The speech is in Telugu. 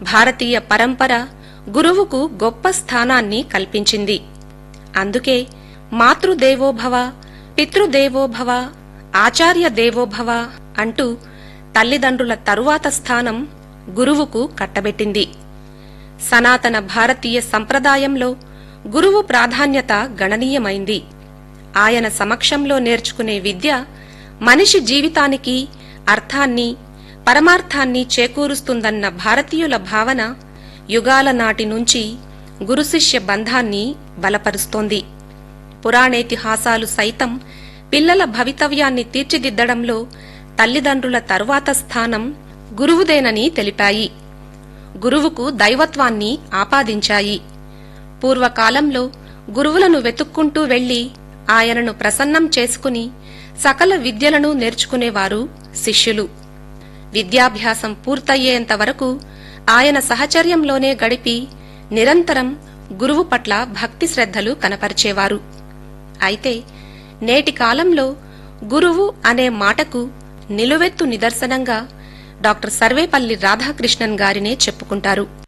భారతీయ పరంపర గురువుకు గొప్ప స్థానాన్ని కల్పించింది అందుకే మాతృదేవోభవ పితృదేవోభవ ఆచార్య దేవోభవ అంటూ తల్లిదండ్రుల తరువాత స్థానం గురువుకు కట్టబెట్టింది సనాతన భారతీయ సంప్రదాయంలో గురువు ప్రాధాన్యత గణనీయమైంది ఆయన సమక్షంలో నేర్చుకునే విద్య మనిషి జీవితానికి అర్థాన్ని పరమార్థాన్ని చేకూరుస్తుందన్న భారతీయుల భావన యుగాల నాటి నుంచి గురుశిష్య బంధాన్ని బలపరుస్తోంది పురాణేతిహాసాలు సైతం పిల్లల భవితవ్యాన్ని తీర్చిదిద్దడంలో తల్లిదండ్రుల తరువాత స్థానం గురువుదేనని తెలిపాయి గురువుకు దైవత్వాన్ని ఆపాదించాయి పూర్వకాలంలో గురువులను వెతుక్కుంటూ వెళ్లి ఆయనను ప్రసన్నం చేసుకుని సకల విద్యలను నేర్చుకునేవారు శిష్యులు విద్యాభ్యాసం పూర్తయ్యేంత వరకు ఆయన సహచర్యంలోనే గడిపి నిరంతరం గురువు పట్ల భక్తి శ్రద్ధలు కనపరిచేవారు అయితే నేటి కాలంలో గురువు అనే మాటకు నిలువెత్తు నిదర్శనంగా డాక్టర్ సర్వేపల్లి రాధాకృష్ణన్ గారినే చెప్పుకుంటారు